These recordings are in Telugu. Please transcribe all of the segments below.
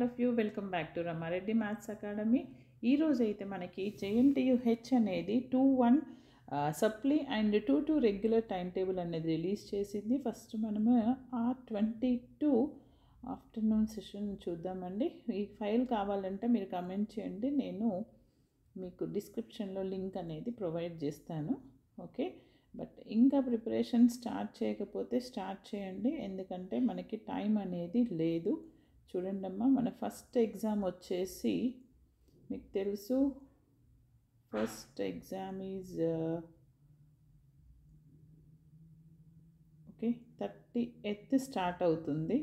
all of you welcome back to Rama Reddy maths academy ఈరోజు అయితే మనకి జేఎన్టీయు హెచ్ అనేది two one supply and two two regular time table అనేది రిలీజ్ చేసింది ఫస్ట్ మనము R twenty two afternoon session చూద్దామండి ఈ ఫైల్ కావాలంటే మీరు కమెంట్ చేయండి నేను మీకు డిస్క్రిప్షన్లో లింక్ అనేది ప్రొవైడ్ చేస్తాను ఓకే బట్ ఇంకా ప్రిపరేషన్ స్టార్ట్ చేయకపోతే స్టార్ట్ చేయండి ఎందుకంటే మనకి టైం అనేది లేదు చూడండి అమ్మా మన ఫస్ట్ ఎగ్జామ్ వచ్చేసి మీకు తెలుసు first exam is okay thirty ఎత్ స్టార్ట్ start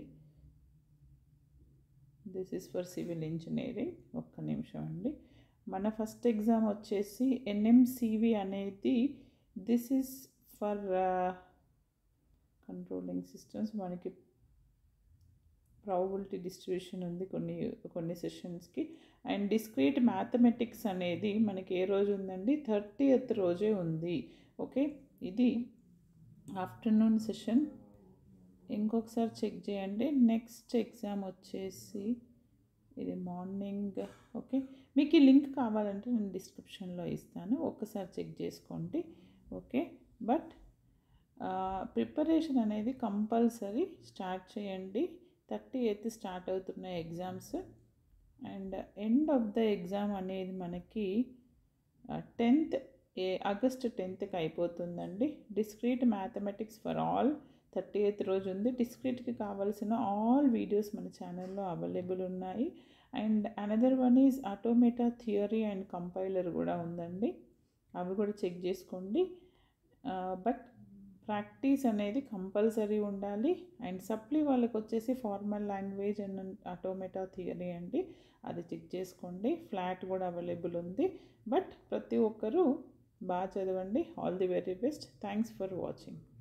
this is for civil engineering ఒక్క నిమిషం అండి మన ఫస్ట్ ఎగ్జామ్ వచ్చేసి ఎన్ఎంసివి అనేది this is for controlling systems మనకి ప్రాబిలిటీ డిస్ట్రిబ్యూషన్ ఉంది కొన్ని కొన్ని సెషన్స్కి అండ్ డిస్క్రీట్ మ్యాథమెటిక్స్ అనేది మనకి ఏ రోజు ఉందండి థర్టీయత్ రోజే ఉంది ఓకే ఇది ఆఫ్టర్నూన్ సెషన్ ఇంకొకసారి చెక్ చేయండి నెక్స్ట్ ఎగ్జామ్ వచ్చేసి ఇది మార్నింగ్ ఓకే మీకు ఈ లింక్ కావాలంటే నేను డిస్క్రిప్షన్లో ఇస్తాను ఒక్కసారి చెక్ చేసుకోండి ఓకే బట్ ప్రిపరేషన్ అనేది కంపల్సరీ స్టార్ట్ చేయండి థర్టీ ఎయిత్ స్టార్ట్ అవుతున్నాయి exams and end of the exam అనేది మనకి టెన్త్ ఏ ఆగస్ట్ టెన్త్కి అయిపోతుందండి discrete mathematics for all thirty eighth రోజు ఉంది డిస్క్రీట్కి కావాల్సిన ఆల్ వీడియోస్ మన ఛానల్లో అవైలబుల్ ఉన్నాయి and another one is automata theory and compiler కూడా ఉందండి అవి కూడా చెక్ చేసుకోండి బట్ ప్రాక్టీస్ అనేది కంపల్సరీ ఉండాలి అండ్ సప్లీ వాళ్ళకి వచ్చేసి formal language and automata theory అండి అది చెక్ చేసుకోండి ఫ్లాట్ కూడా అవైలబుల్ ఉంది బట్ ప్రతి ఒక్కరూ బాగా చదవండి all the very best thanks for watching